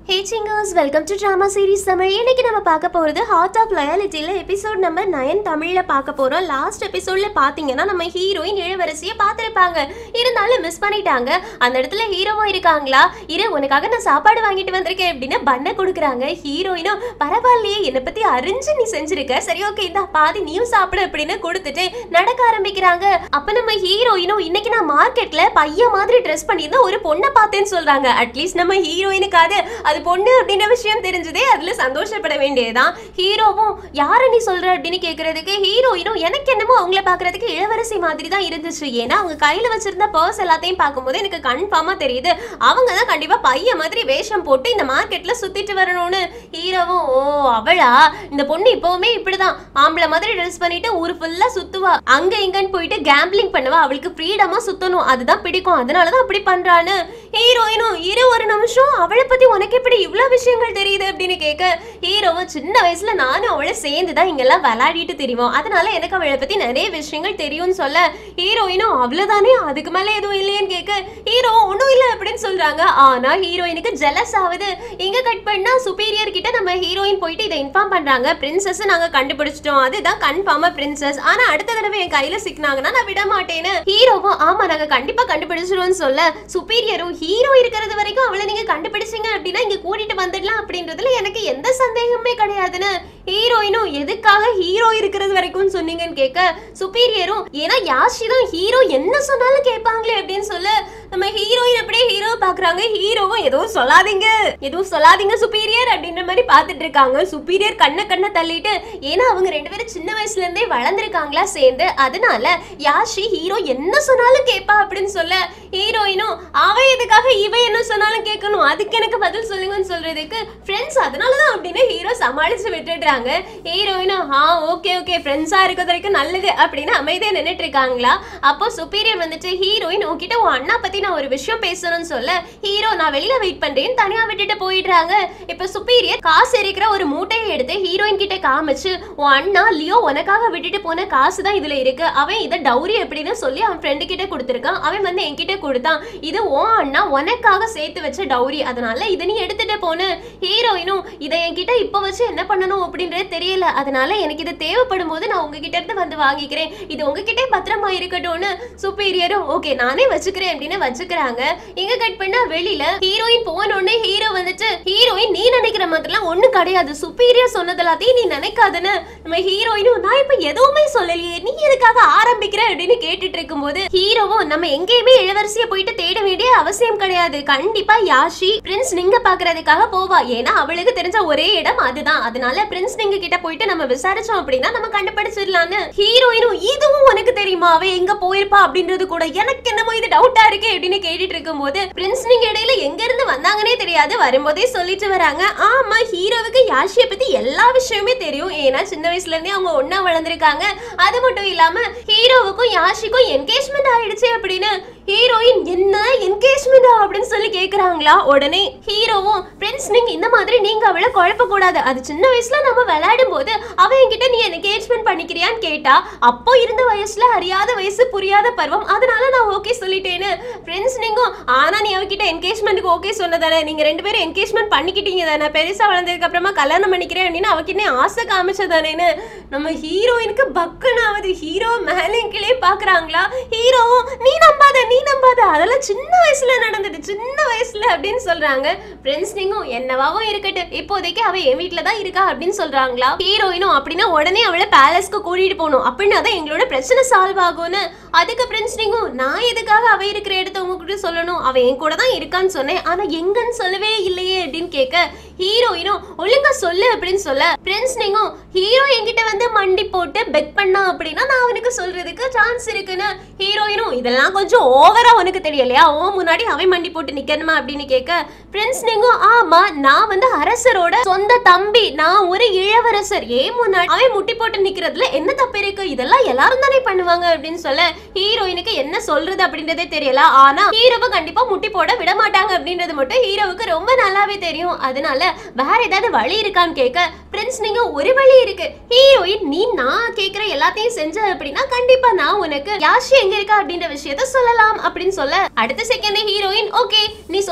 hey singers welcome to drama series Tamil இன்னைக்கு நம்ம பார்க்க போகிறது ஹார்ட் ஆஃப் லயாலிட்டியில் எபிசோட் நம்பர் நயன் தமிழில் பார்க்க போகிறோம் லாஸ்ட் எபிசோடில் பார்த்தீங்கன்னா நம்ம ஹீரோயின் இளவரசியை பார்த்துருப்பாங்க இருந்தாலும் மிஸ் பண்ணிட்டாங்க அந்த இடத்துல ஹீரோவும் இருக்காங்களா இரு உனக்காக நான் சாப்பாடு வாங்கிட்டு வந்திருக்கேன் அப்படின்னு பண்ணை கொடுக்குறாங்க ஹீரோயினும் பரவாயில்லையே என்னை பற்றி அறிஞ்சு நீ செஞ்சிருக்க சரி ஓகே இந்த பாதி நீயும் சாப்பிடு அப்படின்னு கொடுத்துட்டு நடக்க ஆரம்பிக்கிறாங்க அப்போ நம்ம ஹீரோயினும் இன்னைக்கு நான் மார்க்கெட்டில் பையன் மாதிரி ட்ரெஸ் பண்ணியிருந்தா ஒரு பொண்ணை பார்த்தேன்னு சொல்கிறாங்க அட்லீஸ்ட் நம்ம ஹீரோயினுக்காவது அது பொண்ணு அப்படின்ற விஷயம் தெரிஞ்சதே அதுல சந்தோஷப்பட வேண்டியதுதான் ஹீரோவும் யார நீ சொல்ற அப்படின்னு கேக்குறதுக்கு ஹீரோயினும் எனக்கு என்னமோ அவங்கள பாக்குறதுக்கு இளவரசி மாதிரி தான் இருந்துச்சு ஏன்னா அவங்க கையில வச்சிருந்த பர்ஸ் எல்லாத்தையும் பார்க்கும்போது எனக்கு கன்ஃபார்மா தெரியுது அவங்க தான் கண்டிப்பா பையன் மாதிரி வேஷம் போட்டு இந்த மார்க்கெட்ல சுத்திட்டு வரணும்னு ஹீரோவும் ஓ அவளா இந்த பொண்ணு இப்பவுமே இப்படிதான் ஆம்பளை மாதிரி ட்ரெஸ் பண்ணிட்டு ஊர் ஃபுல்லா சுத்துவா அங்க இங்கன்னு போயிட்டு கேம்பிளிங் பண்ணுவா அவளுக்கு ஃப்ரீடமா சுத்தணும் அதுதான் பிடிக்கும் அதனாலதான் அப்படி பண்றான்னு ஹீரோயினும் இரு ஒரு நிமிஷம் அவளை பத்தி உனக்கு எப்படி இவ்வளவு விஷயங்கள் தெரியுது அப்படின்னு கேட்க ஹீரோவும் சின்ன வயசுல நானும் அவளை சேர்ந்து தான் இங்கெல்லாம் விளையாடிட்டு தெரியும் அதனால எனக்கு அவளை பத்தி நிறைய விஷயங்கள் தெரியும்னு சொல்ல ஹீரோயினும் அவ்வளவுதானே அதுக்கு மேல எதுவும் இல்லையேன்னு கேட்க ஹீரோ ஒன்றும் இல்லை அப்படின்னு சொல்றாங்க ஆனா ஹீரோயினுக்கு ஜெலஸ் ஆகுது இங்க கட் பண்ணா சுப்பீரியர் கிட்ட நம்ம ஹீரோயின் போயிட்டு இதை இன்ஃபார்ம் பண்றாங்க பிரின்சஸ் நாங்க கண்டுபிடிச்சிட்டோம் அதுதான் கன்ஃபார்மா பிரின்சஸ் ஆனா அடுத்த தடவை என் கையில சிக்கினாங்கன்னா நான் விட மாட்டேன்னு ஹீரோவும் ஆமா நாங்க கண்டிப்பா கண்டுபிடிச்சிருவோம்னு சொல்ல சுப்பீரியரும் ஹீரோ இருக்கிறது வரைக்கும் அவளை நீங்க கண்டுபிடிச்சீங்க அப்படின்னா இங்க கூட்டிட்டு வந்துடலாம் அப்படின்றதுல எனக்கு எந்த சந்தேகமே கிடையாதுன்னு ஹீரோயினும் எதுக்காக ஹீரோ இருக்கிறது வரைக்கும் சொன்னீங்கன்னு கேட்க சுப்பீரியரும் ஏன்னா யாஷி தான் ஹீரோ என்ன சொன்னாலும் கேட்பாங்களே அப்படின்னு சொல்ல நம்ம ஹீரோயின் அப்படியே ஹீரோ பாக்குறாங்க ஹீரோவும் எதுவும் சொல்லாதீங்க எதுவும் சொல்லாதீங்க சுப்பீரியர் அப்படின்ற மாதிரி பார்த்துட்டு இருக்காங்க சுப்பீரியர் கண்ணை கண்ணை தள்ளிட்டு ஏன்னா அவங்க ரெண்டு பேரும் சின்ன வயசுல இருந்தே வளர்ந்துருக்காங்களா சேர்ந்து அதனால யாஷி ஹீரோ என்ன சொன்னாலும் கேட்பா அப்படின்னு சொல்ல ஹீரோயினும் அவ எதுக்காக இவ என்ன சொன்னாலும் கேட்கணும் அதுக்கு எனக்கு பதில் சொல்லுங்கன்னு சொல்றதுக்கு ஃப்ரெண்ட்ஸ் அதனாலதான் அப்படின்னு ஹீரோ சமாளிச்சு விட்டுடுறாங்க ஹீரோயினும் ஆ ஓகே ஓகே ஃப்ரெண்ட்ஸா இருக்கிறது வரைக்கும் நல்லது அப்படின்னு அமைதியா நின்னுட்டு இருக்காங்களா அப்போ சுப்பீரியர் வந்துட்டு ஹீரோயின் உன்கிட்ட உன் அண்ணா பத்தி நான் ஒரு விஷயம் பேசணும்னு சொல்ல ஹீரோ நான் வெளியில வெயிட் பண்றேன் தனியா விட்டுட்டு போயிடுறாங்க இப்போ சுப்பீரியர் காசு இருக்கிற ஒரு மூட்டையை எடுத்து ஹீரோயின் கிட்ட காமிச்சு உன் அண்ணா லியோ உனக்காக விட்டுட்டு போன காசு தான் இதுல இருக்கு அவன் இதை டவுரி அப்படின்னு சொல்லி அவன் ஃப்ரெண்டு கிட்ட கொடுத்துருக்கான் அவன் வந்து என்கிட்ட கொடுத்தான் இது உன் அண்ணா உனக்காக சேர்த்து வச்ச டவுரி அதனால இதை நீ எடுத்துட்டு போன ஹீரோயினும் இதை என்கிட்ட இப்போ வச்சு என்ன பண்ணணும் அப்படின்றது தெரியல அதனால எனக்கு இது தேவைப்படும் போது நான் உங்ககிட்ட இருந்து வந்து வாங்கிக்கிறேன் இது உங்ககிட்டே பத்திரமா இருக்கட்டும்னு சுப்பீரியரும் ஓகே நானே வச்சுக்கிறேன் அப்படின்னு வச்சுக்கிறாங்க இங்க கட் பண்ணா வெளியில ஹீரோயின் போனோடனே ஹீரோ வந்துட்டு ஹீரோயின் நீ நினைக்கிற மாதிரிலாம் ஒண்ணு கிடையாது சுப்பீரியர் சொன்னது எல்லாத்தையும் நீ நினைக்காதுன்னு நம்ம ஹீரோயினும் நான் இப்ப எதுவுமே சொல்லலையே நீ எதுக்காக ஆரம்பிக்கிற அப்படின்னு கேட்டுட்டு இருக்கும்போது ஹீரோவும் நம்ம எங்கேயுமே இளவரசியை போயிட்டு தேட வேண்டிய அவசியம் கிடையாது கண்டிப்பா யாஷி பிரின்ஸ் நீங்க பாக்குறதுக்காக போவா ஏன்னா அவளுக்கு தெரிஞ்ச ஒரே இடம் அதுதான் அதனால பிரின்ஸ் நீங்க கிட்ட போயிட்டு நம்ம விசாரிச்சோம் அப்படின்னா நம்ம கண்டுபிடிச்சிடலான்னு ஹீரோயினும் இதுவும் உனக்கு தெரியுமா அவ எங்க போயிருப்பா அப்படின்றது கூட எனக்கு என்னமோ இது டவுட்டா இருக்கு அப்படின்னு கேட்டுட்டு இருக்கும்போது பிரின்ஸ் நீங்க இடையில எங்க இருந்து வந்தாங்கன்னே தெரியாது வரும்போதே சொல்லிட்டு வராங்க ஆமா ஹீரோவுக்கு யாஷியை பத்தி எல்லா விஷயமே தெரியும் ஏன்னா சின்ன வயசுல இருந்தே அவங்க ஒண்ணா வளர்ந்துருக்காங்க அது மட்டும் இல்லாம ஹீரோவுக்கும் யாஷிக்கும் என்கேஜ்மெண்ட் ஆயிடுச்சு அப்படின்னு ஹீரோயின் என்ன என்கேஜ்மெண்டா அப்படின்னு சொல்லி கேக்குறாங்களா உடனே ஹீரோவும் ஃப்ரெண்ட்ஸ் நீங்க இந்த மாதிரி நீங்க அவளை குழப்ப கூடாது அது சின்ன வயசுல நம்ம விளையாடும் போது அவ என்கிட்ட நீ என்கேஜ்மெண்ட் பண்ணிக்கிறியான்னு கேட்டா அப்போ இருந்த வயசுல அறியாத வயசு புரியாத பருவம் அதனால நான் ஓகே சொல்லிட்டேன்னு ஃப்ரெண்ட்ஸ் நீங்க ஆனா நீ அவகிட்ட என்கேஜ்மெண்ட்டுக்கு ஓகே சொன்னதானே நீங்க ரெண்டு பேரும் என்கேஜ்மெண்ட் பண்ணிக்கிட்டீங்க தானே பெருசா வளர்ந்ததுக்கு அப்புறமா கல்யாணம் பண்ணிக்கிறேன் அப்படின்னு அவகிட்ட ஆசை காமிச்சதானேன்னு நம்ம ஹீரோயினுக்கு பக்குன்னு ஆகுது ஹீரோ மேலே கீழே பாக்குறாங்களா ஹீரோவும் நீ நம்பாத நீ நம்பாத அதெல்லாம் சின்ன வயசுல நடந்தது சின்ன வயசுல அப்படின்னு சொல்றாங்க ஃப்ரெண்ட்ஸ் நீங்களும் என்னவாவும் இருக்கட்டும் இப்போதைக்கு அவ என் வீட்ல தான் இருக்கா அப்படின்னு சொல்றாங்களா ஹீரோயினும் அப்படின்னா உடனே அவளை பேலஸ்க்கு கூட்டிட்டு போகணும் அப்படின்னா தான் எங்களோட பிரச்சனை சால்வ் ஆகும்னு அதுக்கு ஃப்ரெண்ட்ஸ் நீங்களும் நான் எதுக்காக அவ இருக்கிற இடத்த உங்ககிட்ட சொல்லணும் அவ என் கூட தான் இருக்கான்னு சொன்னேன் ஆனா எங்கன்னு சொல்லவே இல்லையே அப்படின்னு கேட்க ஹீரோயினும் ஒழுங்கா சொல்லு அப்படின்னு சொல்ல ஃப்ரெண்ட்ஸ் நீங்க ஹீரோ என்கிட்ட வந்து மண்டி போட்டு பெக் பண்ணா அப்படின்னா நான் அவனுக்கு சொல்றதுக்கு சான்ஸ் இருக்குன்னு ஹீரோயினும் இதெல்லாம் கொஞ்சம் ஓவரா உனக்கு தெரியலையா ஓ முன்னாடி அவன் மண்டி போட்டு நிக்கணுமா அப்படின்னு கேட்க ஃப்ரெண்ட்ஸ் நீங்க ஆமா நான் வந்து அரசரோட சொந்த தம்பி நான் ஒரு இளவரசர் ஏன் முன்னாடி அவன் முட்டி போட்டு நிக்கிறதுல என்ன தப்பு இருக்கு இதெல்லாம் எல்லாரும் தானே பண்ணுவாங்க அப்படின்னு சொல்ல ஹீரோயினுக்கு என்ன சொல்றது அப்படின்றதே தெரியல ஆனா ஹீரோவை கண்டிப்பா முட்டி போட விட மாட்டாங்க அப்படின்றது மட்டும் ஹீரோவுக்கு ரொம்ப நல்லாவே தெரியும் அதனால வேற ஏதாவது வழி இருக்கான்னு கேட்க ஃப்ரெண்ட்ஸ் நீங்க ஒரு வழி இருக்கு ஹீரோயின் நீ நான் கேக்குற எல்லாத்தையும் செஞ்ச அப்படின்னா கண்டிப்பா நான் உனக்கு யாஷி எங்க இருக்கா அப்படின்ற விஷயத்த சொல்லலாம் அப்படின்னு சொல்ல அடுத்த செகண்ட் ஹீரோயின் ஓகே நீ சொல்ற ஒரு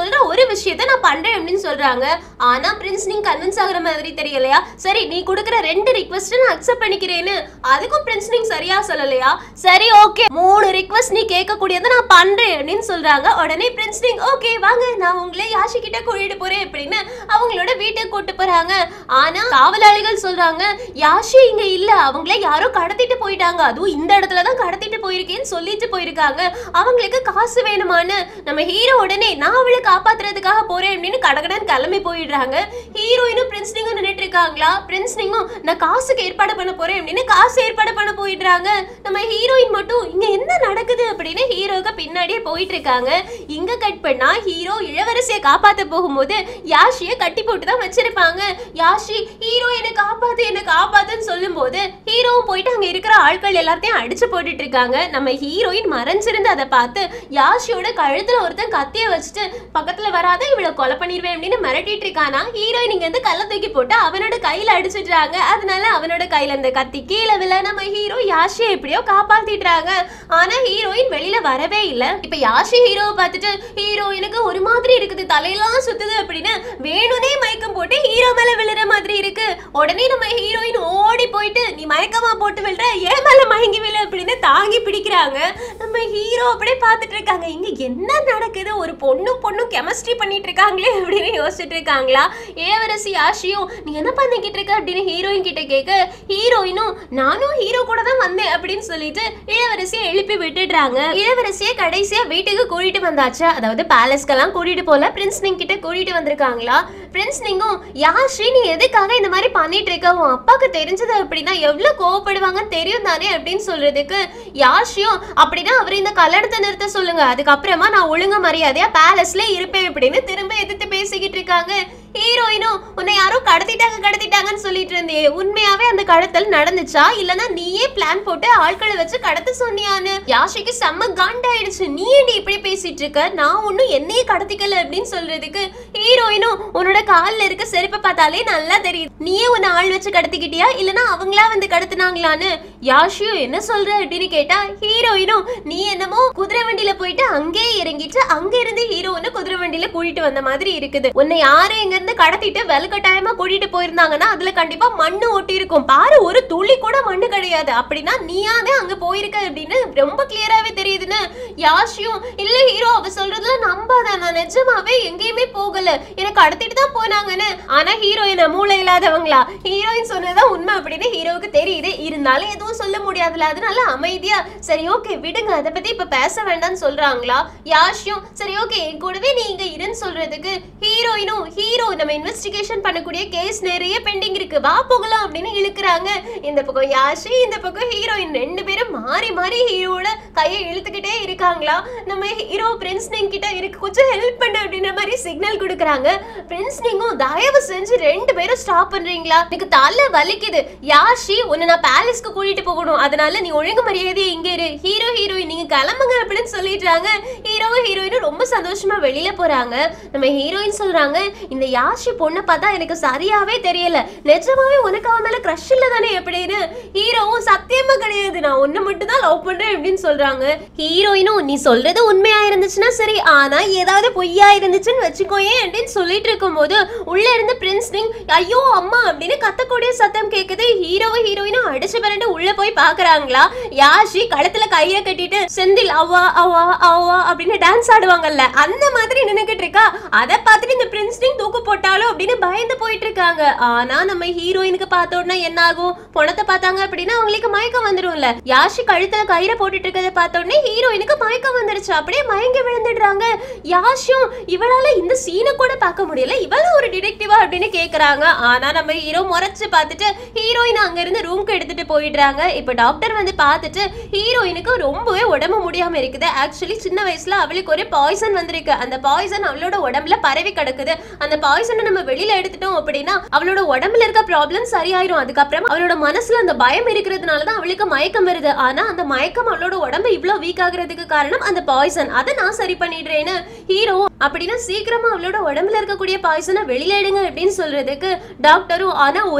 விஷயத்த நான் பண்றேன் அப்படின்னு சொல்றாங்க ஆனா பிரின்ஸ் நீங்க கன்வின்ஸ் ஆகுற மாதிரி தெரியலையா சரி நீ கொடுக்குற ரெண்டு ரிக்வஸ்ட் நான் அக்செப்ட் பண்ணிக்கிறேன்னு அதுக்கும் பிரின்ஸ் நீங்க சரியா சொல்லலையா சரி ஓகே மூணு ரிக்வஸ்ட் நீ கேட்கக்கூடியதை நான் பண்றேன் அப்படின்னு சொல்றாங்க உடனே பிரின்ஸ் நீங்க ஓகே வாங்க நான் உங்களை யாஷி கிட்ட கூட்டிட்டு போறேன் அப்படின்னு அவங்களோட வீட்டுக்கு கூட்டு போறாங்க ஆனா காவலாளிகள் சொல்றாங்க யாஷி இங்க இல்ல அவங்கள யாரோ கடத்திட்டு போயிட்டாங்க அதுவும் இந்த இடத்துல தான் கடத்திட்டு போயிருக்கேன்னு சொல்லிட்டு போயிருக்காங்க அவங்களுக்கு காசு வேணுமான்னு நம்ம ஹீரோ உடனே நான் அவளை காப்பாத்துறதுக்காக போறேன் அப்படின்னு கடகடன் கிளம்பி போயிடுறாங்க ஹீரோயினும் பிரின்ஸ் நீங்க நின்னுட்டு இருக்காங்களா பிரின்ஸ் நீங்கும் நான் காசுக்கு ஏற்பாடு பண்ண போறேன் அப்படின்னு காசு ஏற்பாடு பண்ண போயிடுறாங்க நம்ம ஹீரோயின் மட்டும் இங்க என்ன நடக்குது அப்படின்னு ஹீரோக்கு பின்னாடியே போயிட்டு இருக்காங்க இங்க கட் பண்ணா ஹீரோ இளவரசியை காப்பாத்த போகும்போது யாஷியை கட்டி போட்டு தான் வச்சிருப்பாங்க யாஷி ஹீரோ என்னை காப்பாத்து என்னை காப்பாத்துன்னு சொல்லும்போது ஹீரோவும் போயிட்டு அங்க இருக்கிற ஆட்கள் எல்லாத்தையும் அடிச்சு போட்டுட்டு இருக்காங்க நம்ம ஹீரோயின் மறைஞ்சிருந்து அதை பார்த்து யாஷியோட கழுத்துல ஒருத்தன் கத்திய வச்சுட்டு பக்கத்துல வராத இவளை கொலை பண்ணிடுவேன் அப்படின்னு மிரட்டிட்டு இருக்கானா ஹீரோயின் இங்க இருந்து கல்ல தூக்கி போட்டு அவனோட கையில அடிச்சிடுறாங்க அதனால அவனோட கையில இந்த கத்தி கீழே விழ நம்ம ஹீரோ யாஷியை எப்படியோ காப்பாத்திடுறாங்க ஆனா ஹீரோயின் வெளியில வரவே இல்ல இப்ப யாஷி ஹீரோவை பார்த்துட்டு ஹீரோ எனக்கு ஒரு மாதிரி இருக்குது தலையெல்லாம் சுத்துது அப்படின்னு வேணும்னே மயக்கம் போட்டு ஹீரோ மேல விழுற மாதிரி இருக்கு உடனே நம்ம ஹீரோயின் ஓடி போயிட்டு நீ மயக்கமா போட்டு விழுற ஏன் மேல மயங்கி விழு அப்படின்னு தாங்கி பிடிக்கிறாங்க நம்ம ஹீரோ அப்படியே பார்த்துட்டு இருக்காங்க இங்க என்ன நடக்குது ஒரு பொண்ணு பொண்ணும் கெமிஸ்ட்ரி பண்ணிட்டு இருக்காங்களே அப்படின்னு யோசிச்சுட்டு இருக்காங்களா ஏவரசி ஆஷியும் நீ என்ன பண்ணிக்கிட்டு இருக்க அப்படின்னு ஹீரோயின் கிட்ட கேட்க ஹீரோயினும் நானும் ஹீரோ கூட தான் வந்தேன் அப்படின்னு சொல்லிட்டு இளவரசியை எழுப்பி விட்டுடுறாங்க இளவரசியை கடைசியா வீட்டுக்கு கூட்டிட்டு வந்தாச்சு அதாவது பேலஸ்க்கெல்லாம் கூட்டிட்டு போல பிரின்ஸ் நிங் கிட்ட கூட்டிட்டு வந்திருக்காங்களா பிரின்ஸ் நிங்கும் யாஷி நீ எதுக்காக இந்த மாதிரி பண்ணிட்டு இருக்க உன் அப்பாக்கு தெரிஞ்சது அப்படின்னா எவ்வளவு கோவப்படுவாங்கன்னு தெரியும் தானே அப்படின்னு சொல்றதுக்கு யாஷியும் அப்படின்னா அவர் இந்த கல்யாணத்தை நிறுத்த சொல்லுங்க அதுக்கப்புறமா நான் ஒழுங்க மரியாதையா பேலஸ்ல இருப்பேன் அப்படின்னு திரும்ப எதிர்த்து பேசிக்கிட்டு இருக்காங்க ஹீரோயினும் உன்னை யாரோ கடத்திட்டாங்க கடத்திட்டாங்கன்னு சொல்லிட்டு இருந்தியே உண்மையாவே அந்த கடத்தல் நடந்துச்சா இல்லனா நீயே பிளான் போட்டு ஆட்களை வச்சு கடத்த சொன்னியான்னு யாஷிக்கு செம்ம காண்டாயிடுச்சு நீ ஏன்டி இப்படி பேசிட்டு இருக்க நான் ஒன்னும் என்னையே கடத்திக்கல அப்படின்னு சொல்றதுக்கு ஹீரோயினும் உன்னோட கால்ல இருக்க செருப்பை பார்த்தாலே நல்லா தெரியுது நீயே உன்னை ஆள் வச்சு கடத்திக்கிட்டியா இல்லனா அவங்களா வந்து கடத்துனாங்களான்னு யாஷியும் என்ன சொல்ற அப்படின்னு கேட்டா ஹீரோயினும் நீ என்னமோ குதிரை வண்டியில போயிட்டு அங்கேயே இறங்கிட்டு அங்க இருந்து ஹீரோயினை குதிரை வண்டியில கூட்டிட்டு வந்த மாதிரி இருக்குது உன்னை யாரு எங்க இருந்து கடத்திட்டு வெலுக்கட்டாயமா கூட்டிட்டு போயிருந்தாங்கன்னா அதுல கண்டிப்பா மண்ணு ஒட்டி இருக்கும் பாரு ஒரு துளி கூட மண்ணு கிடையாது அப்படின்னா நீயாவே அங்க போயிருக்க அப்படின்னு ரொம்ப கிளியராவே தெரியுதுன்னு யாஷியும் இல்ல ஹீரோ அவ சொல்றதுல நம்பாத நான் நிஜமாவே எங்கேயுமே போகல எனக்கு கடத்திட்டு தான் போனாங்கன்னு ஆனா ஹீரோயின மூளை இல்லாதவங்களா ஹீரோயின் சொன்னதுதான் உண்மை அப்படின்னு ஹீரோவுக்கு தெரியுது இருந்தாலும் எதுவும் சொல்ல முடியாதுல அதனால அமைதியா சரி ஓகே விடுங்க அதை பத்தி இப்ப பேச வேண்டாம்னு சொல்றாங்களா யாஷியும் சரி ஓகே என் கூடவே நீ இங்க இருன்னு சொல்றதுக்கு ஹீரோயினும் ஹீரோ நம்ம இன்வெஸ்டிகேஷன் பண்ணக்கூடிய கேஸ் நிறைய பெண்டிங் இருக்கு வா போகலாம் அப்படின்னு இழுக்குறாங்க இந்த பக்கம் யாஷி இந்த பக்கம் ஹீரோயின் ரெண்டு பேரும் மாறி மாறி ஹீரோட கையை இழுத்துக்கிட்டே இருக்காங்களா நம்ம ஹீரோ பிரின்ஸ் நீங்க கிட்ட இருக்கு கொஞ்சம் ஹெல்ப் பண்ணு அப்படின்ற மாதிரி சிக்னல் கொடுக்குறாங்க பிரின்ஸ் நீங்கும் தயவு செஞ்சு ரெண்டு பேரும் ஸ்டாப் பண்றீங்களா எனக்கு தலை வலிக்குது யாஷி உன்னை நான் பேலஸ்க்கு கூட்டிட்டு போகணும் அதனால நீ ஒழுங்கு மரியாதையா இங்க இரு ஹீரோ ஹீரோயின் நீங்க கிளம்புங்க அப்படின்னு சொல்லிடுறாங்க ஹீரோ ஹீரோயினும் ரொம்ப சந்தோஷமா வெளியில போறாங்க நம்ம ஹீரோயின் சொல்றாங்க இந்த யாஷி பொண்ணை பார்த்தா எனக்கு சரியாவே தெரியல நிஜமாவே உனக்கு அவன் மேல க்ரஷ் இல்ல தானே எப்படின்னு ஹீரோவும் சத்தியமா கிடையாது நான் ஒன்னு மட்டும் தான் லவ் பண்றேன் அப்படின்னு சொல்றாங்க ஹீரோயினும் நீ சொல்றது உண்மையா இருந்துச்சுன்னா சரி ஆனா ஏதாவது பொய்யா இருந்துச்சுன்னு வச்சுக்கோயே அப்படின்னு சொல்லிட்டு இருக்கும்போது உள்ள இருந்து பிரின்ஸ் நிங் ஐயோ அம்மா அப்படின்னு கத்தக்கூடிய சத்தம் கேக்குது ஹீரோவும் ஹீரோயினும் அடிச்சு பிறண்டு உள்ள போய் பாக்குறாங்களா யாஷி கழுத்துல கைய கட்டிட்டு செந்தில் அவ்வா அவ்வா அவ்வா அப்படின்னு டான்ஸ் ஆடுவாங்கல்ல அந்த மாதிரி நின்னுகிட்டு இருக்கா அதை பார்த்துட்டு இந்த பிரின்ஸ் நிங் தூக்கு போட்டாலும் அப்படின்னு பயந்து போயிட்டு இருக்காங்க ஆனா நம்ம ஹீரோயினுக்கு பார்த்த உடனே என்ன ஆகும் பணத்தை பார்த்தாங்க அப்படின்னா அவங்களுக்கு மயக்கம் வந்துரும்ல யாஷி கழுத்துல கயிறை போட்டுட்டு இருக்கதை பார்த்த உடனே ஹீரோயினுக்கு மயக்கம் வந்துருச்சு அப்படியே மயங்கி விழுந்துடுறாங்க யாஷும் இவளால இந்த சீனை கூட பார்க்க முடியல இவள ஒரு டிடெக்டிவா அப்படின்னு கேக்குறாங்க ஆனா நம்ம ஹீரோ முறைச்சு பார்த்துட்டு ஹீரோயின் அங்க இருந்து ரூம்க்கு எடுத்துட்டு போயிடுறாங்க இப்ப டாக்டர் வந்து பார்த்துட்டு ஹீரோயினுக்கு ரொம்பவே உடம்பு முடியாம இருக்குது ஆக்சுவலி சின்ன வயசுல அவளுக்கு ஒரு பாய்சன் வந்திருக்கு அந்த பாய்சன் அவளோட உடம்புல பரவி கிடக்குது அந்த பாய்சனை நம்ம வெளியில எடுத்துட்டோம் அப்படின்னா அவளோட உடம்புல இருக்க ப்ராப்ளம் சரியாயிரும் அதுக்கப்புறம் அவளோட மனசுல அந்த பயம் இருக்கிறதுனால தான் அவளுக்கு மயக்கம் வருது ஆனா அந்த மயக்கம் அவளோட உடம்பு இவ்வளவு வீக் ஆகுறதுக்கு காரணம் அந்த பாய்சன் அதை நான் சரி பண்ணிடுறேன்னு ஹீரோ அப்படின்னா சீக்கிரமா அவளோட உடம்புல இருக்கக்கூடிய பாய்சனை வெளியில எடுங்க அப்படின்னு சொல்றதுக்கு டாக்டரும் ஆனா ஒரே ஒரு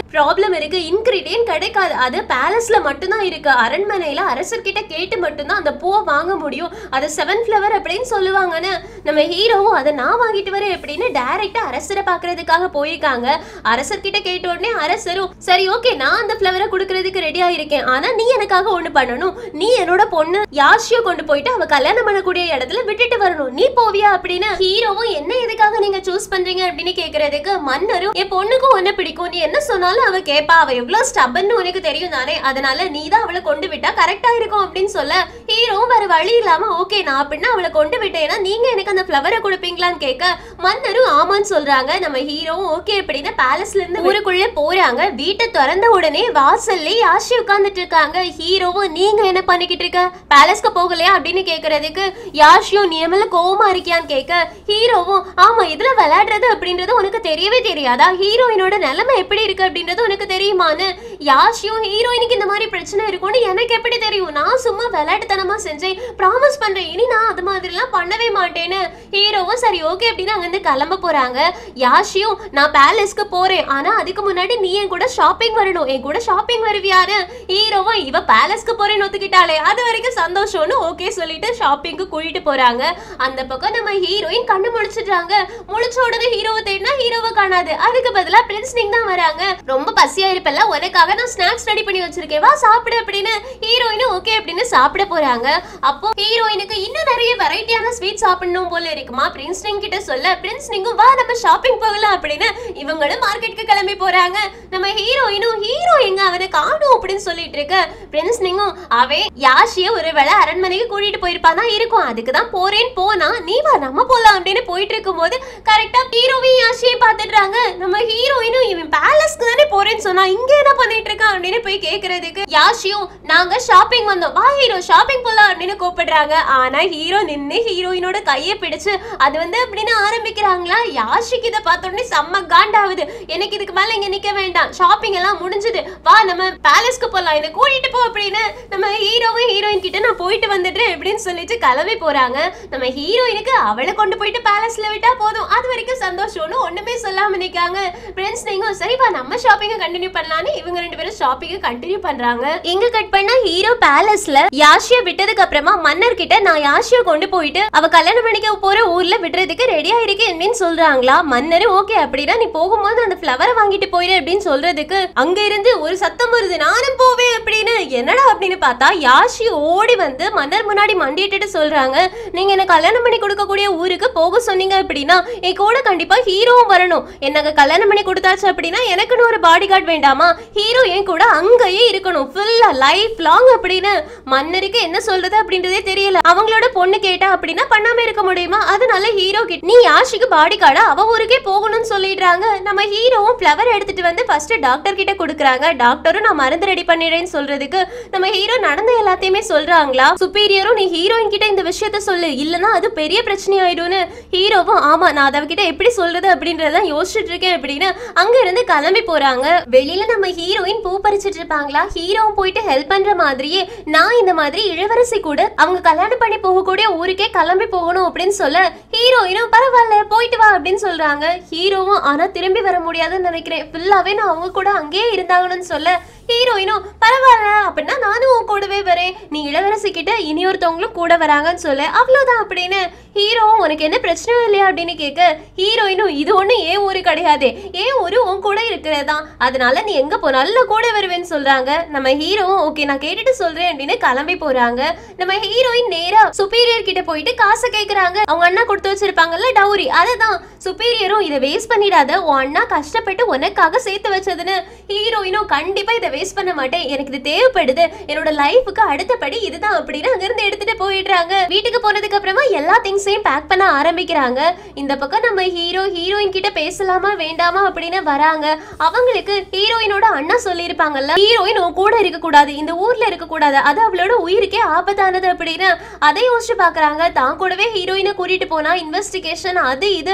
ப்ராப்ளம் இருக்கு இன்கிரீடியன்ட் கிடைக்காது அது பேலஸ்ல மட்டும்தான் இருக்கு அரண்மனையில அரசர்கிட்ட கேட்டு மட்டும்தான் அந்த பூவை வாங்க முடியும் அது செவன் ஃப்ளவர் அப்படின்னு சொல்லுவாங்கன்னு நம்ம ஹீரோவும் அதை நான் வாங்கிட்டு வரேன் அப்படின்னு டைரக்டா அரசரை பாக்குறதுக்காக போயிருக்காங்க அரசர்கிட்ட கேட்ட உடனே அரசரும் சரி ஓகே நான் அந்த ஃப்ளவரை கொடுக்கறதுக்கு ரெடியா இருக்கேன் ஆனா நீ எனக்காக ஒண்ணு பண்ணணும் நீ என்னோட பொண்ணு யாஷியோ கொண்டு போயிட்டு அவ கல்யாணம் பண்ணக்கூடிய இடத்துல விட்டுட்டு வரணும் நீ போவியா அப்படின்னு ஹீரோவும் என்ன எதுக்காக நீங்க சூஸ் பண்றீங்க அப்படின்னு கேக்குறதுக்கு மன்னரும் என் பொண்ணுக்கும் ஒண்ணு பிடிக்கும் நீ என்ன சொன்னாலும் அவ கேப்பா அவ எவ்வளவு ஸ்டபன்னு உனக்கு தெரியும் தானே அதனால நீ தான் அவளை கொண்டு விட்டா கரெக்டா இருக்கும் அப்படின்னு சொல்ல ஹீரோ வேற வழி இல்லாம ஓகே நான் அப்படின்னா அவளை கொண்டு விட்டேன்னா நீங்க எனக்கு அந்த ஃப்ளவரை கொடுப்பீங்களான்னு கேட்க மன்னரும் ஆமான்னு சொல்றாங்க நம்ம ஹீரோவும் ஓகே அப்படின்னு பேலஸ்ல இருந்து ஊருக்குள்ள போறாங்க வீட்டை திறந்த உடனே வாசல்ல யாஷி உட்கார்ந்துட்டு இருக்காங்க ஹீரோவும் நீங்க என்ன பண்ணிக்கிட்டு இருக்க பேலஸ்க்கு போகலையா அப்படின்னு கேக்குறதுக்கு யாஷியும் நீ மேல கோவமா இருக்கியான்னு கேட்க ஹீரோவும் ஆமா இதுல விளையாடுறது அப்படின்றது உனக்கு தெரியவே தெரியாதா ஹீரோயினோட நிலைமை எப்படி இருக்கு அப்படின்றது உனக்கு தெரியுமான்னு யாஷியும் ஹீரோயினுக்கு இந்த மாதிரி பிரச்சனை இருக்கும்னு எனக்கு எப்படி தெரியும் நான் சும்மா விளையாட்டுத்தனமா செஞ்சேன் ப்ராமிஸ் பண்றேன் இனி நான் அது மாதிரிலாம் பண்ணவே மாட்டேன்னு ஹீரோவும் சரி ஓகே அப்படின்னு அங்கிருந்து கிளம்ப போறாங்க யாஷியும் நான் பேலஸ்க்கு போறேன் ஆனா அதுக்கு முன்னாடி நீ என் கூட ஷாப்பிங் வரணும் என் கூட ஷாப்பிங் வருவியாரு ஹீரோவும் இவ பேலஸ்க்கு போறேன்னு ஒத்துக்கிட்டாளே அது வரைக்கும் சந்தோஷம்னு ஓகே சொல்லிட்டு ஷாப்பிங்க்கு கூட்டிட்டு போறாங்க அந்த பக்கம் நம்ம ஹீரோயின் கண்ணு முழிச்சிடுறாங்க முழிச்ச உடனே ஹீரோவை தேடினா ஹீரோவை காணாது அதுக்கு பதிலா பிரின்ஸ் நீங்க தான் வராங்க ரொம்ப பசியா இருப்பல்ல உனக்காக நான் ஸ்நாக்ஸ் ரெடி பண்ணி வச்சிருக்கேன் வா சாப்பிடு அப்படின்னு ஹீரோயினும் ஓகே அப்படின்னு சாப்பிட போறாங்க அப்போ ஹீரோயினுக்கு இன்னும் நிறைய வெரைட்டியான ஸ்வீட் சாப்பிடணும் போல இருக்குமா பிரின்ஸ் நீங்க கிட்ட சொல்ல பிரின்ஸ் நீங்க வா நம்ம ஷாப்பிங் போகலாம் அப்படின்னு இவங்களும் மார்க்கெட்டுக்கு கிளம்பி போறாங்க நம்ம ஹீரோயினும் ஹீரோ எங்க அவனை காணும் அப்படின்னு சொல்லிட்டு இருக்க பிரின்ஸ் நீங்கும் அவன் யாஷிய ஒரு வேளை அரண்மனைக்கு கூட்டிட்டு போயிருப்பான் தான் இருக்கும் அதுக்கு தான் போறேன்னு போனா நீ வா நம்ம போலாம் அப்படின்னு போயிட்டு இருக்கும்போது கரெக்டா ஹீரோவையும் யாஷியையும் பாத்துடுறாங்க நம்ம ஹீரோயினும் இவன் பேலஸ்க்கு தானே போறேன்னு சொன்னா இங்க என்ன பண்ணிட்டு இருக்கான் அப்படின்னு போய் கேக்குறதுக்கு யாஷியும் நாங்க ஷாப்பிங் வந்தோம் வா ஹீரோ ஷாப்பிங் போலாம் அப்படின்னு கூப்பிடுறாங்க ஆனா ஹீரோ நின்னு ஹீரோயினோட கையை பிடிச்சு அது வந்து அப்படின்னு ஆரம்பிக்கிறாங்களா யாஷிக்கு இதை பார்த்த உடனே செம்ம காண்டாவுது எனக்கு இதுக்கு மேல இங்க நிக்க வேண்டாம் ஷாப்பிங் எல்லாம் முடிஞ்சது வா நம்ம பேலஸ்க்கு போலாம் என்ன கூட்டிட்டு போ அப்படின்னு நம்ம ஹீரோவும் ஹீரோயின் கிட்ட நான் போயிட்டு வந்துடுறேன் அப்படின்னு சொல்லிட்டு கிளம்பி போறாங்க நம்ம ஹீரோயினுக்கு அவளை கொண்டு போயிட்டு பேலஸ்ல விட்டா போதும் அது வரைக்கும் சந்தோஷம்னு ஒண்ணுமே சொல்லாம நிக்காங்க ஃப்ரெண்ட்ஸ் நீங்க சரிப்பா நம்ம ஷாப்பிங்க கண்டினியூ பண்ணலாம்னு இவங்க ரெண்டு பேரும் ஷாப்பிங்க கண்டினியூ பண்றாங்க எங்க கட் பண்ணா ஹீரோ பேலஸ்ல யாஷியா விட்டதுக்கு அப்புறமா மன்னர் கிட்ட நான் யாஷியா கொண்டு போயிட்டு அவ கல்யாணம் பண்ணிக்க போற ஊர்ல விடுறதுக்கு ரெடியா இருக்கேன் அப்படின்னு சொல்றாங்களா மன்னர் ஓகே அப்படின்னா நீ போகும்போது அந்த ஃப்ளவரை வாங்கிட்டு போயிரு அப்படின்னு சொல்றதுக்கு அங்க இருந்து ஒரு சத்தம் வருது நானும் போவேன் அப்படின்னு என்னடா அப்படின்னு பார்த்தா யாஷி ஓடி வந்து மன்னர் முன்னாடி மண்டிட்டு சொல்றாங்க நீங்க என்ன கல்யாணம் பண்ணி கொடுக்கக்கூடிய ஊருக்கு போக சொன்னீங்க அப்படின்னா என் கூட கண்டிப்பா ஹீரோவும் வரணும் எனக்கு கல்யாணம் பண்ணி கொடுத்தாச்சு அப்படின்னா எனக்குன்னு ஒரு பாடி கார்டு வேண்டாமா ஹீரோ என் கூட அங்கேயே இருக்கணும் ஃபுல்லா லைஃப் லாங் அப்படின்னு மன்னருக்கு என்ன சொல்றது அப்படின்றதே தெரியல அவங்களோட பொண்ணு கேட்டா அப்படின்னா பண்ணாம இருக்க முடியுமா அதனால ஹீரோ கிட்ட நீ யாஷிக்கு பாடி கார்டா அவ ஊருக்கே போகணும்னு சொல்லிடுறாங்க நம்ம ஹீரோவும் ஃப்ளவர் எடுத்துட்டு வந்து ஃபர்ஸ்ட் டாக்டர் கிட்ட கொடுக்குறாங்க டாக்டரும் நான் மருந்து ரெடி பண்ணிடுறேன்னு சொல்றதுக்கு நம்ம ஹீரோ நடந்த எல்லாத்தையுமே சொல்றாங்களா சுப்பீரியரும் நீ ஹீரோயின் கிட்ட இந்த விஷயத்த சொல்லு இல்லனா அது பெரிய பிரச்சனை ஆயிடும்னு ஹீரோவும் ஆமா நான் அதை கிட்ட எப்படி சொல்றது அப்படின்றத யோசிச்சுட்டு இருக்கேன் அப்படின்னு அங்க இருந்து கிளம்பி போறாங்க வெளியில நம்ம ஹீரோயின் பூ பறிச்சிட்டு இருப்பாங்களா ஹீரோவும் போயிட்டு ஹெல்ப் பண்ற மாதிரியே நான் இந்த மாதிரி இளவரசி கூட அவங்க கல்யாணம் பண்ணி போகக்கூடிய ஊருக்கே கிளம்பி போகணும் அப்படின்னு சொல்ல ஹீரோயினும் பரவாயில்ல போயிட்டு வா அப்படின்னு சொல்றாங்க ஹீரோவும் ஆனா திரும்பி வர முடியாதுன்னு நினைக்கிறேன் ஃபுல்லாவே நான் அவங்க கூட அங்கேயே இருந்தாங்கன்னு சொல்ல ஹீரோயினும் பரவாயில்ல அப்படின்னா நானும் உன் கூடவே வரேன் நீ இளவரசி கிட்ட இனி ஒருத்தவங்களும் கூட வராங்கன்னு சொல்ல அவ்வளவுதான் அப்படின்னு ஹீரோவும் உனக்கு என்ன பிரச்சனை இல்லையா அப்படின்னு கேட்க ஹீரோயினும் இது ஒண்ணு ஏன் ஊரு கிடையாது ஏன் ஊரு உன் கூட இருக்கிறதா அதனால நீ எங்க போனாலும் நான் கூட வருவேன்னு சொல்றாங்க நம்ம ஹீரோவும் ஓகே நான் கேட்டுட்டு சொல்றேன் அப்படின்னு கிளம்பி போறாங்க நம்ம ஹீரோயின் நேரா சுப்பீரியர் கிட்ட போயிட்டு காசை கேக்குறாங்க அவங்க அண்ணா கொடுத்து வச்சிருப்பாங்கல்ல டவுரி அதுதான் சுப்பீரியரும் இதை வேஸ்ட் பண்ணிடாத உன் அண்ணா கஷ்டப்பட்டு உனக்காக சேர்த்து வச்சதுன்னு ஹீரோயினும் கண்டிப்பா இதை வேஸ்ட் பண்ண மாட்டேன் எனக்கு இது தேவைப்படுது என்னோட லைஃபுக்கு அடுத்தபடி இதுதான் அப்படின்னு அங்கிருந்து எடுத்துட்டு போயிடுறாங்க வீட்டுக்கு போனதுக்கு அப்புறமா எல்லா திங்ஸையும் பேக் பண்ண ஆரம்பிக்கிறாங்க இந்த பக்கம் நம்ம ஹீரோ ஹீரோயின் கிட்ட பேசலாமா வேண்டாமா அப்படின்னு வராங்க அவங்களுக்கு ஹீரோயினோட அண்ணா சொல்லியிருப்பாங்கல்ல ஹீரோயின் உன் கூட இருக்க கூடாது இந்த ஊர்ல இருக்க கூடாது அது அவளோட உயிருக்கே ஆபத்தானது அப்படின்னு அதை யோசிச்சு பாக்குறாங்க தான் கூடவே ஹீரோயினை கூட்டிட்டு போனா இன்வெஸ்டிகேஷன் அது இது அப்படின்னு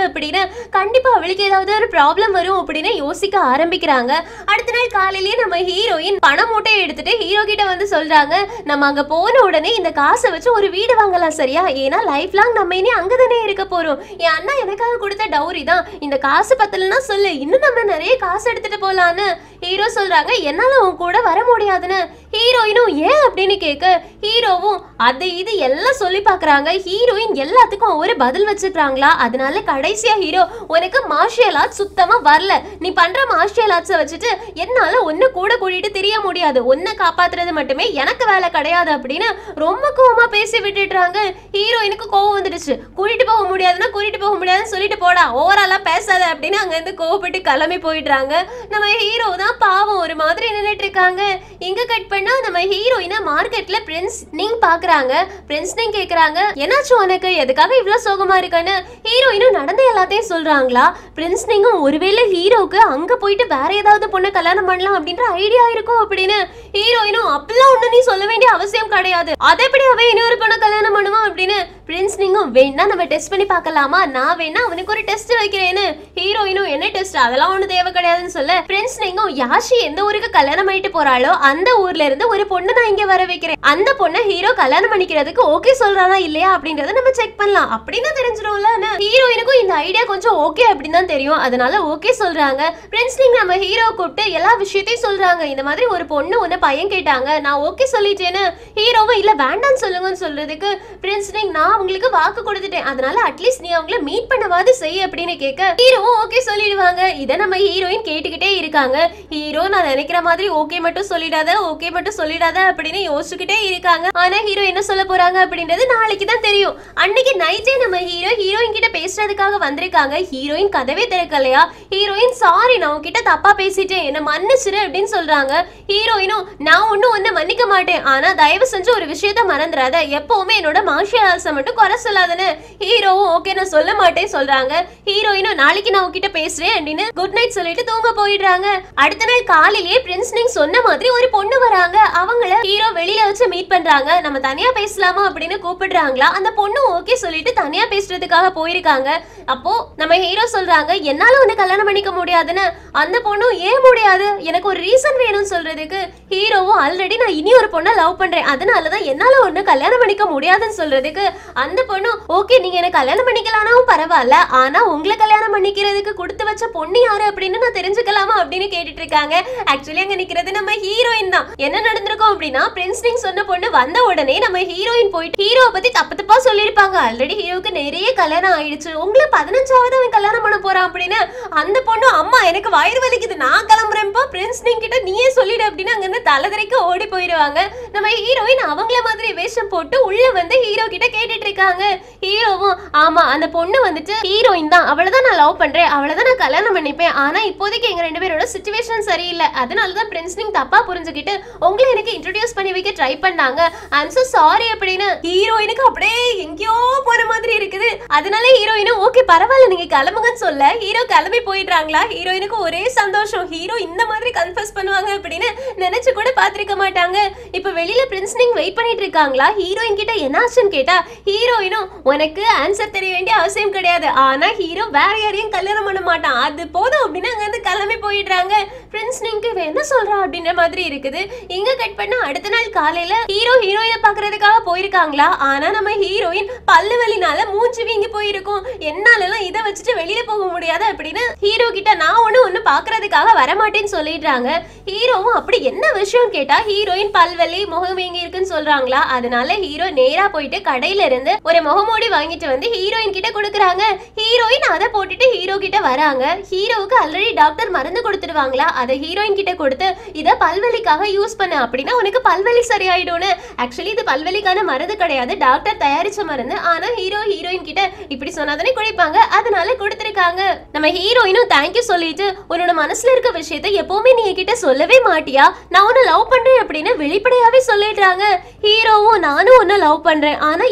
கண்டிப்பா அவளுக்கு ஏதாவது ஒரு ப்ராப்ளம் வரும் அப்படின்னு யோசிக்க ஆரம்பிக்கிறாங்க அடுத்த நாள் காலையிலேயே நம்ம ஹீரோயின் பண மூட்டையை எடுத்துட்டு ஹீரோ கிட்ட வந்து சொல்றாங்க நம்ம அங்க போன உடனே இந்த காசை வச்சு ஒரு வீடு வாங்கலாம் சரியா ஏன்னா லைஃப் லாங் நம்ம இனி அங்கதானே இருக்க போறோம் என் அண்ணா எனக்காக கொடுத்த டவுரி தான் இந்த காசு பத்தலன்னா சொல்லு இன்னும் நம்ம நிறைய காசு எடுத்துட்டு போலான்னு ஹீரோ சொல்றாங்க என்னால உன் கூட வர முடியாதுன்னு ஹீரோயினும் ஏன் அப்படின்னு கேட்க ஹீரோவும் அது இது எல்லாம் சொல்லி பார்க்கறாங்க ஹீரோயின் எல்லாத்துக்கும் ஒரு பதில் வச்சுக்கிறாங்களா அதனால கடைசியா ஹீரோ உனக்கு மார்ஷியல் ஆர்ட்ஸ் சுத்தமா வரல நீ பண்ற மார்ஷியல் ஆர்ட்ஸை வச்சுட்டு என்னால ஒன்னு கூட கூட்டிட்டு தெரிய முடியாது ஒன்னை காப்பாத்துறது மட்டுமே எனக்கு வேலை கிடையாது அப்படின்னு ரொம்ப கோவமா பேசி விட்டுடுறாங்க ஹீரோயினுக்கு கோவம் வந்துடுச்சு கூட்டிட்டு போக முடியாதுன்னா கூட்டிட்டு போக முடியாதுன்னு சொல்லிட்டு போடா ஓவராலா பேசாத அப்படின்னு அங்க இருந்து கோவப்பட்டு கிளம்பி போயிடுறாங்க நம்ம ஹீரோ தான் பாவம் ஒரு மாதிரி நின்னுட்டு இருக்காங்க இங்க கட் பண்ணா நம்ம ஹீரோயினை மார்க்கெட்ல பிரின்ஸ் நீங்க பாக்குறாங்க பிரின்ஸ் நீங்க கேக்குறாங்க என்னாச்சு உனக்கு எதுக்காக இவ்வளவு சோகமா இருக்கான்னு ஹீரோயினும் நடந்த எல்லாத்தையும் சொல்றாங்களா பிரின்ஸ் நீங்க ஒருவேளை ஹீரோக்கு அங்க போயிட்டு வேற ஏதாவது பொண்ணை கல்யாணம் பண்ணலாம் அப்படின்ற ஐடியா இருக்கும் அப்படின்னு ஹீரோயினும் அப்பெல்லாம் ஒண்ணு நீ சொல்ல வேண்டிய அவசியம் கிடையாது அதை எப்படி அவன் இன்னொரு பொண்ணை கல்யாணம் பண்ணுவான் அப்படின்னு பிரின்ஸ் நீங்க வேணா நம்ம டெஸ்ட் பண்ணி பார்க்கலாமா நான் வேணா அவனுக்கு ஒரு டெஸ்ட் வைக்கிறேன்னு ஹீரோயினும் என்ன டெஸ்ட் அதெல்லாம் ஒண்ணு தேவை கிடையாதுன்னு சொல்ல பிரின்ஸ் நீங்க யாஷி எந்த ஊருக்கு கல்யாணம் பண்ணிட்டு போறாளோ அந்த ஊர்ல இருந்து ஒரு பொண்ணு நான் இங்க வர வைக்கிறேன் அந்த பொண்ணை ஹீரோ கல்யாணம் பண்ணிக்கிறதுக்கு ஓகே சொல்றானா இல்லையா அப்படின்றத நம்ம செக் பண்ணலாம் அப்படின்னு தெரிஞ்சிடும்ல ஹீரோயினுக்கும் இந்த ஐடியா கொஞ்சம் ஓகே அப்படின்னு தான் தெரியும் அதனால ஓகே சொல்றாங்க ஃப்ரெண்ட்ஸ் நீங்க நம்ம ஹீரோ கூப்பிட்டு எல்லா விஷயத்தையும் சொல்றாங்க இந்த மாதிரி ஒரு பொண்ணு ஒன்னு பையன் கேட்டாங்க நான் ஓகே சொல்லிட்டேன்னு ஹீரோவும் இல்ல வேண்டாம்னு சொல்லுங்கன்னு சொல்றதுக்கு ஃப்ரெண்ட்ஸ் நீங்க நான் அவங்களுக்கு வாக்கு கொடுத்துட்டேன் அதனால அட்லீஸ்ட் நீ அவங்கள மீட் பண்ணவாது செய் அப்படின்னு கேட்க ஹீரோவும் ஓகே சொல்லிடுவாங்க இதை நம்ம ஹீரோயின் கேட்டுக்கிட்டே இருக்காங்க ஹீரோ நான் நினைக்கிற மாதிரி ஓகே மட்டும் சொல்லிடாத ஓகே மட்டும் சொல்லிடாத அப்படின்னு யோசிச்சுக்கிட்டே இருக்காங்க ஆனா ஹீரோ என்ன சொல்ல போறாங்க அப்படின்றது நாளைக்கு தான் தெரியும் அன்னைக்கு நைட்டே நம்ம ஹீரோ ஹீரோயின் கிட்ட பேசுறதுக்காக வந்திருக்காங்க ஹீரோயின் கதவே திறக்கலையா ஹீரோயின் சாரி நான் உன்கிட்ட தப்பா பேசிட்டேன் என்ன மன்னிச்சிரு அப்படின்னு சொல்றாங்க ஹீரோயினும் நான் ஒன்னும் ஒன்ன மன்னிக்க மாட்டேன் ஆனா தயவு செஞ்சு ஒரு விஷயத்த மறந்துடாத எப்பவுமே என்னோட மார்ஷியல் ஆர்ட்ஸை மட்டும் குறை சொல்லாதன்னு ஹீரோவும் ஓகே நான் சொல்ல மாட்டேன் சொல்றாங்க ஹீரோயினும் நாளைக்கு நான் உன்கிட்ட பேசுறேன் அப்படின்னு குட் நைட் சொல்லிட்டு தூங்க போயிடுறாங்க அடுத்த நாள் காலையிலேயே பிரின்ஸ் நீங்க சொன்ன மாதிரி ஒரு பொண்ணு வராங்க அவங்கள ஹீரோ வெளியில வச்சு மீட் பண்றாங்க நம்ம தனியா பேசலாமா அப்படின்னு கூப்பிடுறாங்களா அந்த பொண்ணு ஓகே சொல்லிட்டு தனியா பேசுறதுக்காக போயிருக்காங்க அப்போ நம்ம ஹீரோ சொல்றாங்க என்னால உன்னை கல்யாணம் பண்ணிக்க முடியாதுன்னு அந்த பொண்ணும் ஏன் முடியாது எனக்கு ஒரு ரீசன் வேணும்னு சொல்றதுக்கு ஹீரோவும் ஆல்ரெடி நான் இனி ஒரு பொண்ணை லவ் பண்றேன் அதனாலதான் என்னால ஒண்ணு கல்யாணம் பண்ணிக்க முடியாதுன்னு சொல்றதுக்கு அந்த பொண்ணும் ஓகே நீங்க என்ன கல்யாணம் பண்ணிக்கலாம்னாவும் பரவாயில்ல ஆனா உங்களை கல்யாணம் பண்ணிக்கிறதுக்கு கொடுத்து வச்ச பொண்ணு யாரு அப்படின்னு நான் தெரிஞ்சுக்கலாமா அப்படின்னு கேட்டுட்டு இருக்காங்க ஆக்சுவலி அங்க நிக்கிறது நம்ம ஹீரோயின் தான் என்ன நடந்திருக்கும் அப்படின்னா பிரின்ஸ் நீங்க சொன்ன பொண்ணு வந்த உடனே நம்ம ஹீரோயின் போயிட்டு ஹீரோவை பத்தி தப்பு தப்பா சொல்லியிருப்பாங்க ஆல்ரெடி ஹீரோவுக்கு நிறைய கல்யாணம் ஆயிடுச்சு உங்களை பதினஞ்சாவது அவன் கல்யாணம் பண்ண போறான் அப்படின்னு அந்த பொண்ணு அம்மா எனக்கு வயிறு வலிக்குது நான் கிளம்புறேன்ப்பா பிரின்ஸ் நீங்க கிட்ட நீயே சொல்லிடு அப்படின்னு அங்க இருந்து தலைதறைக்கு ஓடி போயிடுவாங்க நம்ம ஹீரோயின் அவங்கள மாதிரி வேஷம் போட்டு உள்ள வந்து ஹீரோ கிட்ட கேட்டுட்டு இருக்காங்க ஹீரோவும் ஆமா அந்த பொண்ணு வந்துட்டு ஹீரோயின் தான் அவளை தான் நான் லவ் பண்றேன் அவளை தான் நான் கல்யாணம் பண்ணிப்பேன் ஆனா இப்போதைக்கு எங்க ரெண்டு பேரோட சுச்சுவேஷன் சரியில்லை அதனால தான் பிரின்ஸ் நீங்க தப்பா புரிஞ்சுக்கிட்டு உங்களை எனக்கு இன்ட்ரடியூஸ் பண்ணி வைக்க ட்ரை பண்ணாங்க ஐம் so சாரி அப்படின்னு ஹீரோயினுக்கு அப்படியே எங்கேயோ போற மாதிரி இருக்குது அதனால ஹீரோயினும் ஓகே பரவாயில்ல நீங்க கிளம்புங்கன்னு சொல்ல ஹீரோ கிளம்பி போயிடுறாங்களா ஹீரோயினுக்கு ஒரே சந்தோஷம் ஹீரோ இந்த மாதிரி கன்ஃபர்ஸ் பண்ணுவாங்க அப்படின்னு நினைச்சு கூட பார்த்திருக்க மாட்டாங்க இப்ப வெளியில பிரின்ஸ் நீங்க வெயிட் பண்ணிட்டு இருக்காங்களா ஹீரோயின் கிட்ட என்னாச்சுன்னு கேட்டா ஹீரோயினும் உனக்கு ஆன்சர் தெரிய வேண்டிய அவசியம் கிடையாது ஆனா ஹீரோ வேற யாரையும் கல்யாணம் பண்ண மாட்டான் அது போதும் அப்படின்னு அங்க இருந்து கிளம்பி போயிடுறாங்க பிரின்ஸ் நீங்க இவ என்ன சொல்றா அப்படின்ற மாதிரி இருக்குது இங்க கட் பண்ண அடுத்த நாள் காலையில ஹீரோ ஹீரோயினை பாக்குறதுக்காக போயிருக்காங்களா ஆனா நம்ம ஹீரோயின் பல்லு வலினால மூஞ்சி வீங்கி போயிருக்கும் என்னாலலாம் இதை வச்சுட்டு வெளியில போக முடியாது அப்படின்னு ஹீரோ கிட்ட நான் ஒண்ணு ஒண்ணு பாக்குறதுக்காக வரமாட்டேன்னு சொல்லிடுறாங்க ஹீரோவும் அப்படி என்ன விஷயம் கேட்டா ஹீரோயின் பல்வலி முகம் வீங்கி இருக்குன்னு சொல்றாங்களா அதனால ஹீரோ நேரா போயிட்டு கடையில இருந்து ஒரு முகமூடி வாங்கிட்டு வந்து ஹீரோயின் கிட்ட கொடுக்குறாங்க ஹீரோயின் அதை போட்டுட்டு ஹீரோ கிட்ட வராங்க ஹீரோவுக்கு ஆல்ரெடி டாக்டர் மருந்து கொடுத்துருவாங்களா அதை ஹீரோயின் கிட்ட கொடுத்து இதை பல்வலிக்காக யூஸ் பண்ண அப்படின்னா உனக்கு பல்வலி சரியாயிடும்னு ஆக்சுவலி இது பல்வலிக்கான மருந்து கிடையாது டாக்டர் தயாரிச்ச மருந்து ஆனா ஹீரோ ஹீரோயின் கிட்ட இப்படி சொன்னாதானே குடிப்பாங்க அதனால கொடுத்துருக்காங்க நம்ம ஹீரோயினும் தேங்க்யூ சொல்லிட்டு உன்னோட மனசுல இருக்க விஷயத்த எப்பவுமே நீ என்கிட்ட சொல்லவே மாட்டியா நான் உன்னை லவ் பண்றேன் அப்படின்னு வெளிப்படையாவே சொல்லிடுறாங்க ஹீரோவும் நானும் உன்னை லவ் பண்றேன் ஆனா என்னால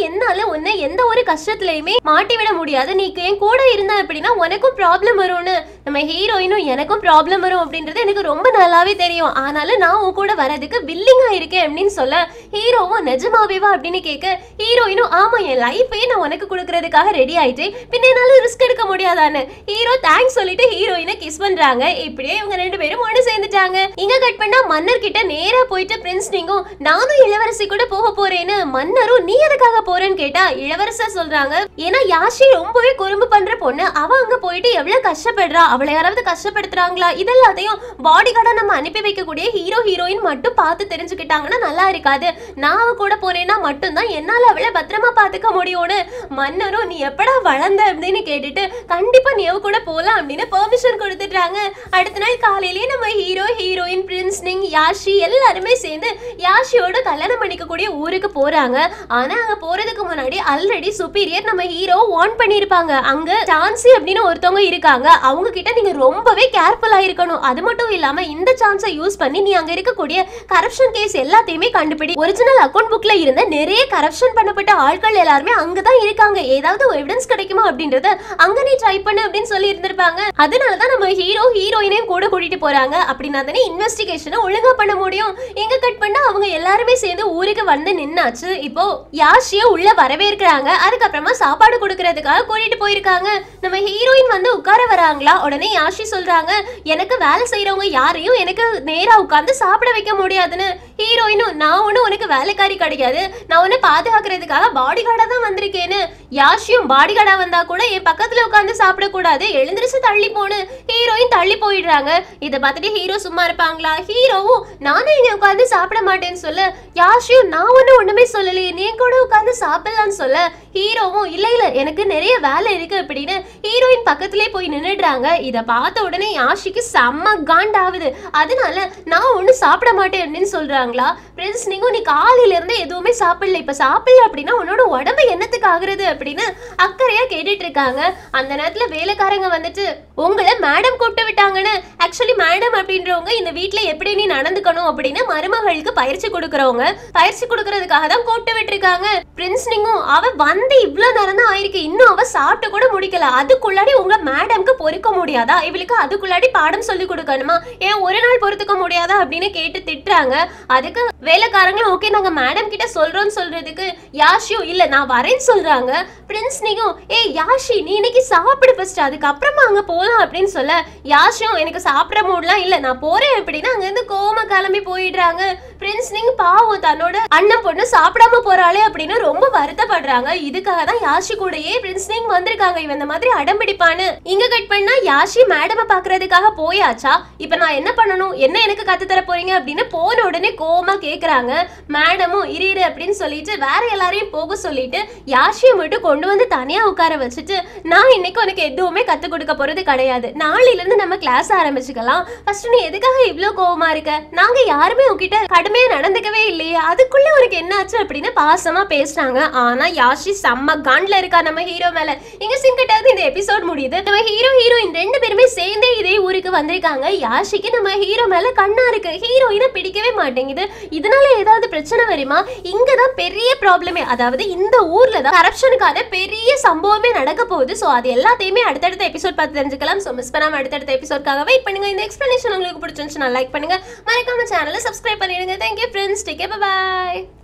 உன்னை எந்த ஒரு கஷ்டத்துலயுமே மாட்டி விட முடியாது நீ என் கூட இருந்த அப்படின்னா உனக்கும் ப்ராப்ளம் வரும்னு நம்ம ஹீரோயினும் எனக்கும் ப்ராப்ளம் வரும் அப்படின்றது எனக்கு ரொம்ப நல்லாவே தெரியும் ஆனாலும் நான் உன் கூட வரதுக்கு வில்லிங்கா இருக்கேன் அப்படின்னு சொல்ல ஹீரோவும் நிஜமாவேவா அப்படின்னு கேட்க ஹீரோயினும் ஆமா என் லைஃபையே நான் உனக்கு கொடுக்கறதுக்காக ரெடி ஆயிட்டேன் பின்ன என்னால ரிஸ்க் எடுக்க முடியாதான்னு ஹீரோ தேங்க்ஸ் சொல்லிட்டு ஹீரோயினை கிஸ் பண்றாங்க இப்படியே இவங்க ரெண்டு பேரும் ஒன்று சேர்ந்துட்டாங்க இங்க கட் பண்ணா மன்னர் கிட்ட நேரா போயிட்டு பிரின்ஸ் நீங்கும் நானும் இளவரசி கூட போக போறேன்னு மன்னரும் நீ எதுக்காக போறேன்னு கேட்டா இளவரசர் சொல்றாங்க ஏன்னா யாஷி ரொம்பவே குறும்பு பண்ற பொண்ணு அவ அங்க போயிட்டு எவ்வளவு கஷ்டப்படுறா அவளை யாராவது கஷ்டப்படுத்துறாங்களா இதெல்லாத்தையும் பாடி கார்டை நம்ம அனுப்பி வைக்கக்கூடிய ஹீரோ ஹீரோயின் மட்டும் பார்த்து தெரிஞ்சுக்கிட்டாங்கன்னா நல்லா இருக்காது நான் அவ கூட போறேன்னா மட்டும்தான் என்னால அவளை பத்திரமா பாத்துக்க முடியும்னு மன்னரும் நீ எப்படா வளர்ந்த அப்படின்னு கேட்டுட்டு கண்டிப்பா நீ அவ கூட போலாம் அப்படின்னு பெர்மிஷன் கொடுத்துட்டாங்க அடுத்த நாள் காலையிலேயே நம்ம hero heroine prince Ning Yashi எல்லாருமே சேர்ந்து யாஷியோட கல்யாணம் பண்ணிக்கக்கூடிய ஊருக்கு போறாங்க ஆனா அங்க போறதுக்கு முன்னாடி ஆல்ரெடி சுப்பீரியர் நம்ம ஹீரோ வார்ன் பண்ணிருப்பாங்க அங்க சான்சி அப்படின்னு ஒருத்தவங்க இருக்காங்க அவங்க கிட்ட நீங்க ரொம்பவே கேர்ஃபுல்லா இருக்கணும் அது மட்டும் இல்லாம இந்த சான்ஸை யூஸ் பண்ணி நீ அங்க இருக்கக்கூடிய கரப்ஷன் கேஸ் எல்லாத்தையுமே கண்டுபிடி ஒரிஜினல் அக்கௌண்ட் புக்ல இருந்த நிறைய கரப்ஷன் பண்ணப்பட்ட ஆட்கள் எல்லாருமே அங்கதான் இருக்காங்க ஏதாவது எவிடன்ஸ் கிடைக்குமா அப்படின்றத அங்க நீ ட்ரை பண்ணு அப்படின்னு சொல்லி இருந்திருப்பாங்க அதனாலதான் நம்ம ஹீரோ ஹீரோயினையும் கூட கூட்டிட்டு போறாங்க அப்படின்னா தானே இன்வெஸ்டிகேஷனை ஒழுங்கா பண்ண முடியும் எங்க கட் பண்ணா அவங்க எல்லாருமே சேர்ந்து ஊருக்கு வந்து நின்னாச்சு இப்போ யாஷிய உள்ள வரவேற்கிறாங்க அதுக்கப்புறமா சாப்பாடு கொடுக்கறதுக்காக கூட்டிட்டு போயிருக்காங்க நம்ம ஹீரோயின் வந்து உட்கார வராங்களா உடனே யாஷி சொல்றாங்க எனக்கு வேலை செய்யறவங்க யாரையும் எனக்கு நேரா உட்கார்ந்து சாப்பிட வைக்க முடியாதுன்னு ஹீரோயினும் நான் ஒன்றும் உனக்கு வேலைக்காரி கிடையாது நான் உன்னை பாதுகாக்கிறதுக்காக பாடி கார்டா தான் வந்திருக்கேன்னு யாஷியும் பாடி கார்டா வந்தா கூட என் பக்கத்துல உட்கார்ந்து சாப்பிடக்கூடாது எழுந்திரிச்சு தள்ளி போன்னு ஹீரோயின் தள்ளி போயிடுறாங்க இதை பார்த்துட்டு ஹீரோ சும்மா இருப்பாங்களா ஹீரோவும் நானும் இங்க உட்கார்ந்து சாப்பிட மாட்டேன்னு சொல்ல யாஷியும் நான் ஒன்றும் ஒண்ணுமே சொல்லலையே நீ கூட உட்கார்ந்து சாப்பிடலாம்னு சொல்ல ஹீரோவும் இல்ல இல்ல எனக்கு நிறைய வேலை இருக்கு அப்படின்னு ஹீரோயின் பக்கத்திலே போய் நின்னுடுறாங்க இதை பார்த்த உடனே யாஷிக்கு செம்ம காண்டாவுது அதனால நான் ஒன்றும் சாப்பிட மாட்டேன் அப்படின்னு சொல்றாங்களா பிரின்ஸ் நீங்க நீ காலையில இருந்து எதுவுமே சாப்பிடல இப்ப சாப்பிடல அப்படின்னா உன்னோட உடம்பு என்னத்துக்கு ஆகுறது அப்படின்னு அக்கறையா கேட்டுட்டு இருக்காங்க அந்த நேரத்துல வேலைக்காரங்க வந்துட்டு உங்களை மேடம் கூப்பிட்டு விட்டாங்கன்னு ஆக்சுவலி மேடம் அப்படின்றவங்க இந்த வீட்ல எப்படி நீ நடந்துக்கணும் அப்படின்னு மருமகளுக்கு பயிற்சி கொடுக்கறவங்க பயிற்சி கொடுக்கறதுக்காக தான் கூப்பிட்டு விட்டுருக்காங்க பிரின்ஸ் நீங்கும் அவ வந்து இவ்வளவு நேரம் தான் ஆயிருக்கு இன்னும் அவ சாப்பிட்டு கூட முடிக்கல அதுக்குள்ளாடி உங்க மேடம்க்கு பொறுக்க முடியாதா இவளுக்கு அதுக்குள்ளாடி பாடம் சொல்லி கொடுக்கணுமா ஏன் ஒரு நாள் பொறுத்துக்க முடியாதா அப்படின்னு கேட்டு திட்டுறாங்க அதுக்கு வேலைக்காரங்களும் ஓகே நாங்க மேடம் கிட்ட சொல்றோம்னு சொல்றதுக்கு யாஷியும் இல்ல நான் வரேன்னு சொல்றாங்க பிரின்ஸ் நீங்கும் ஏய் யாஷி நீ இன்னைக்கு சாப்பிடு ஃபர்ஸ்ட் அதுக்கப்புறமா அங்க போலாம் அப்படின்னு சொல்ல யாஷியும் எனக்கு சாப்பிட்ற மூட்லாம் இல்ல நான் போறேன் அப்படின்னா அங்க இருந்து கோம கிளம்பி போயிடுறாங்க பிரின்ஸ் நீங்க பாவம் தன்னோட அண்ணன் பொண்ணு சாப்பிடாம போறாளே அப்படின்னு ரொம்ப வருத்தப்படுறாங்க இதுக்காக தான் யாஷி கூடயே பிரின்ஸ் நீங்க வந்திருக்காங்க இவன் இந்த மாதிரி அடம்பிடிப்பான்னு இங்க கட் பண்ணா யாஷி மேடமை பாக்குறதுக்காக போயாச்சா இப்ப நான் என்ன பண்ணணும் என்ன எனக்கு கத்து தர போறீங்க அப்படின்னு போன உடனே கோமா கேக்குறாங்க மேடமும் இரு இரு அப்படின்னு சொல்லிட்டு வேற எல்லாரையும் போக சொல்லிட்டு யாஷியை மட்டும் கொண்டு வந்து தனியா உட்கார வச்சுட்டு நான் இன்னைக்கு உனக்கு எதுவுமே கத்து கொடுக்க போறது கிடையாது நாளையில இருந்து நம்ம கிளாஸ் ஆரம்பிச்சுக்கலாம் ஃபர்ஸ்ட் நீ எதுக்காக இவ்ளோ கோவமா இருக்க நாங்க யாருமே உன்கிட்ட கடுமையா நடந்துக்கவே இல்லையே அதுக்குள்ள உனக்கு என்ன ஆச்சு அப்படின்னு பாசமா பேசுறாங்க ஆனா யாஷி செம்ம காண்ட்ல இருக்கா நம்ம ஹீரோ மேல இங்க சிங்கிட்ட இந்த எபிசோட் முடியுது நம்ம ஹீரோ ஹீரோயின் ரெண்டு பேருமே சேர்ந்தே இதே ஊருக்கு வந்திருக்காங்க யாஷிக்கு நம்ம ஹீரோ மேல கண்ணா இருக்கு ஹீரோயினை பிடிக்கவே மாட்டேங்குது இதனால ஏதாவது பிரச்சனை வருமா இங்கதான் பெரிய ப்ராப்ளமே அதாவது இந்த ஊர்ல தான் கரப்ஷனுக்கான பெரிய சம்பவமே நடக்க போகுது ஸோ அது எல்லாத்தையுமே அடுத்தடுத்த எபிசோட் பார்த்து தெரிஞ்சுக்கலாம் ஸோ மிஸ் பண்ணாம அடுத்தடுத்த எபிசோட்காக வெயிட் பண்ணுங்க இந்த எக்ஸ்பிளனேஷன் உங்களுக்கு பிடிச்சிருந்துச்சுன்னா லைக் பண்ணுங்க மறக்காம சேனலை சப்ஸ்கிரைப் பண்ணிடுங்க தேங்க்யூ ஃப்ரெண்ட்ஸ் டேக் பாய்